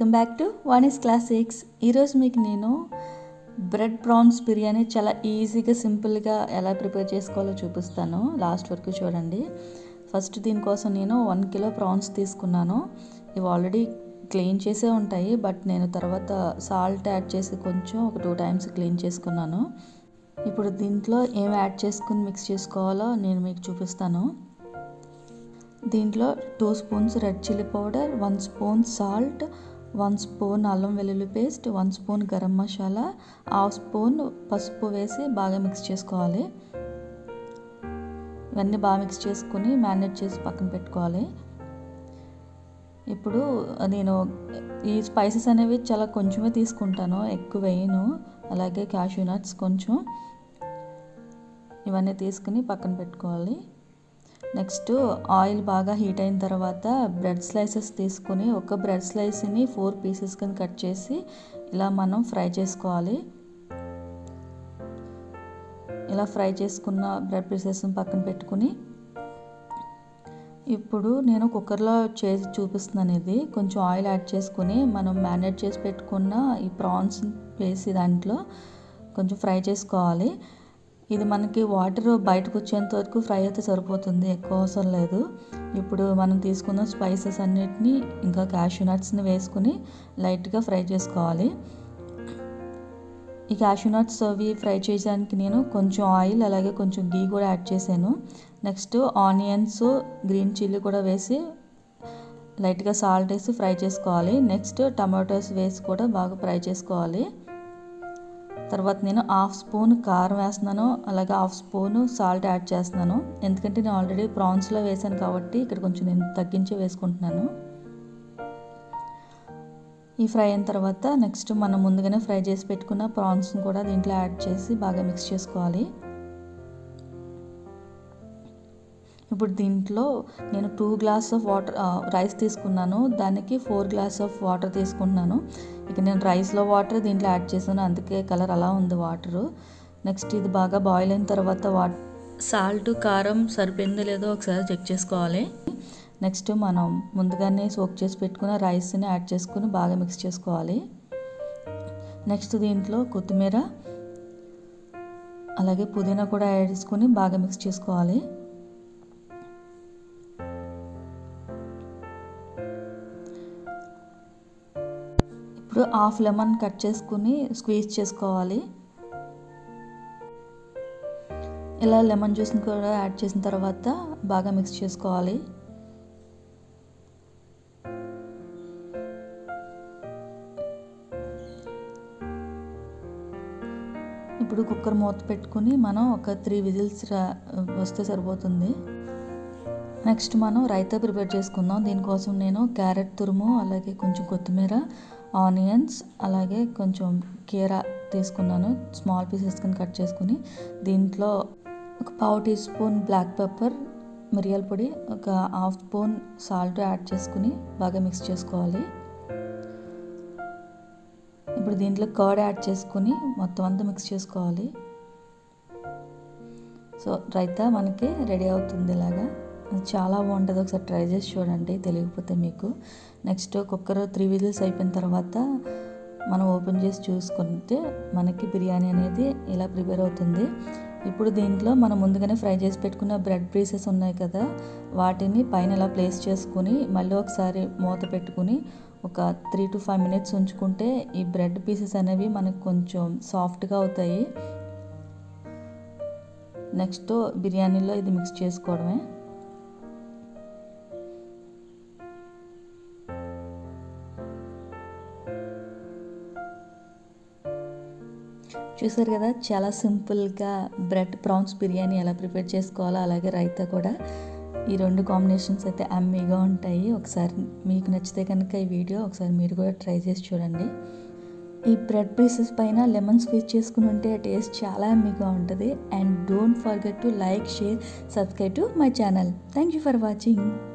welcome back to one is classics ఈరోజు మీకు నేను బ్రెడ్ ప్రాన్స్ బిర్యానీ చాలా ఈజీగా సింపుల్గా ఎలా ప్రిపేర్ చేసుకోవాలో చూపిస్తాను లాస్ట్ వరకు చూడండి ఫస్ట్ దీనికోసం నేను వన్ కిలో ప్రాన్స్ తీసుకున్నాను ఇవి ఆల్రెడీ క్లీన్ చేసే ఉంటాయి బట్ నేను తర్వాత సాల్ట్ యాడ్ చేసి కొంచెం ఒక టూ టైమ్స్ క్లీన్ చేసుకున్నాను ఇప్పుడు దీంట్లో ఏం యాడ్ చేసుకుని మిక్స్ చేసుకోవాలో నేను మీకు చూపిస్తాను దీంట్లో two spoons red chilli powder one spoon salt one spoon అల్లం వెల్లుల్లి paste one spoon garam masala half spoon పసుపు వేసి బాగా మిక్స్ చేసుకోవాలి ఇవన్నీ బాగా మిక్స్ చేసుకుని మ్యారినేట్ చేసి పక్కన పెట్టుకోవాలి ఇప్పుడు నేను ఈ స్పైసెస్ అనేవి చాలా కొంచెమే తీసుకుంటాను ఎక్కువ వేయను అలాగే క్యాషూ నట్స్ కొంచెం ఇవన్నీ తీసుకుని పక్కన పెట్టుకోవాలి నెక్స్ట్ ఆయిల్ బాగా హీట్ అయిన తర్వాత బ్రెడ్ స్లైసెస్ తీసుకుని ఒక బ్రెడ్ స్లైస్ని ఫోర్ పీసెస్ కింద కట్ చేసి ఇలా మనం ఫ్రై చేసుకోవాలి ఇలా ఫ్రై చేసుకున్న బ్రెడ్ పీసెస్ని పక్కన పెట్టుకుని ఇప్పుడు నేను కుక్కర్లో చేసి చూపిస్తున్నాను ఇది కొంచెం ఆయిల్ యాడ్ చేసుకుని మనం మ్యారినేట్ చేసి పెట్టుకున్న ఈ ప్రాన్స్ వేసి దాంట్లో కొంచెం ఫ్రై చేసుకోవాలి ఇది మనకి వాటర్ బయటకు వచ్చేంత వరకు ఫ్రై అయితే సరిపోతుంది ఎక్కువ అవసరం లేదు ఇప్పుడు మనం తీసుకున్న స్పైసెస్ అన్నిటినీ ఇంకా క్యాషూ నట్స్ని వేసుకుని లైట్గా ఫ్రై చేసుకోవాలి ఈ క్యాషూ నట్స్ అవి ఫ్రై చేయడానికి నేను కొంచెం ఆయిల్ అలాగే కొంచెం గీ కూడా యాడ్ చేశాను నెక్స్ట్ ఆనియన్స్ గ్రీన్ చిల్లీ కూడా వేసి లైట్గా సాల్ట్ వేసి ఫ్రై చేసుకోవాలి నెక్స్ట్ టమాటోస్ వేసి కూడా బాగా ఫ్రై చేసుకోవాలి తర్వాత నేను హాఫ్ స్పూన్ కారం వేస్తున్నాను అలాగే హాఫ్ స్పూన్ సాల్ట్ యాడ్ చేస్తున్నాను ఎందుకంటే నేను ఆల్రెడీ ప్రాన్స్లో వేసాను కాబట్టి ఇక్కడ కొంచెం నేను తగ్గించి వేసుకుంటున్నాను ఈ ఫ్రై అయిన తర్వాత నెక్స్ట్ మనం ముందుగానే ఫ్రై చేసి పెట్టుకున్న ప్రాన్స్ని కూడా దీంట్లో యాడ్ చేసి బాగా మిక్స్ చేసుకోవాలి ఇప్పుడు దీంట్లో నేను two glass of water rice తీసుకున్నాను దానికి ఫోర్ గ్లాస్ ఆఫ్ వాటర్ తీసుకుంటున్నాను ఇక నేను రైస్లో వాటర్ దీంట్లో యాడ్ చేశాను అందుకే కలర్ అలా ఉంది వాటరు నెక్స్ట్ ఇది బాగా బాయిల్ అయిన తర్వాత వా సాల్ట్ కారం సరిపోయిందో లేదో ఒకసారి చెక్ చేసుకోవాలి నెక్స్ట్ మనం ముందుగానే సోక్ చేసి పెట్టుకున్న రైస్ని యాడ్ చేసుకుని బాగా మిక్స్ చేసుకోవాలి నెక్స్ట్ దీంట్లో కొత్తిమీర అలాగే పుదీనా కూడా యాడ్ చేసుకుని బాగా మిక్స్ చేసుకోవాలి ఇప్పుడు హాఫ్ లెమన్ కట్ చేసుకుని స్క్వీజ్ చేసుకోవాలి ఇలా లెమన్ జ్యూస్ని కూడా యాడ్ చేసిన తర్వాత బాగా మిక్స్ చేసుకోవాలి ఇప్పుడు కుక్కర్ మూత పెట్టుకుని మనం ఒక త్రీ విజిల్స్ వస్తే సరిపోతుంది నెక్స్ట్ మనం రైతా ప్రిపేర్ చేసుకుందాం దీనికోసం నేను క్యారెట్ తురుము అలాగే కొంచెం కొత్తిమీర ఆనియన్స్ అలాగే కొంచెం కీరా తీసుకున్నాను స్మాల్ పీసెస్ కింద కట్ చేసుకుని దీంట్లో ఒక పావు టీ స్పూన్ బ్లాక్ పెప్పర్ మిరియాల పొడి ఒక హాఫ్ స్పూన్ సాల్ట్ యాడ్ చేసుకుని బాగా మిక్స్ చేసుకోవాలి ఇప్పుడు దీంట్లో కర్డ్ యాడ్ చేసుకుని మొత్తం అంతా మిక్స్ చేసుకోవాలి సో రైతా మనకి రెడీ అవుతుంది ఇలాగా చాలా బాగుంటుంది ఒకసారి ట్రై చేసి చూడండి తెలియకపోతే మీకు నెక్స్ట్ కుక్కర్ త్రీ విజిల్స్ అయిపోయిన తర్వాత మనం ఓపెన్ చేసి చూసుకుంటే మనకి బిర్యానీ అనేది ఇలా ప్రిపేర్ అవుతుంది ఇప్పుడు దీంట్లో మనం ముందుగానే ఫ్రై చేసి పెట్టుకున్న బ్రెడ్ పీసెస్ ఉన్నాయి కదా వాటిని పైన ఇలా ప్లేస్ చేసుకుని మళ్ళీ ఒకసారి మూత పెట్టుకుని ఒక త్రీ టు ఫైవ్ మినిట్స్ ఉంచుకుంటే ఈ బ్రెడ్ పీసెస్ అనేవి మనకు కొంచెం సాఫ్ట్గా అవుతాయి నెక్స్ట్ బిర్యానీలో ఇది మిక్స్ చేసుకోవడమే చూసారు కదా చాలా సింపుల్గా బ్రెడ్ ప్రాన్స్ బిర్యానీ ఎలా ప్రిపేర్ చేసుకోవాలో అలాగే రైతా కూడా ఈ రెండు కాంబినేషన్స్ అయితే అమ్మీగా ఉంటాయి ఒకసారి మీకు నచ్చితే కనుక ఈ వీడియో ఒకసారి మీరు కూడా ట్రై చేసి చూడండి ఈ బ్రెడ్ పీసెస్ పైన లెమన్ స్క్వీజ్ చేసుకుని ఉంటే టేస్ట్ చాలా అమ్మీగా ఉంటుంది and don't forget to like share subscribe to my channel thank you for watching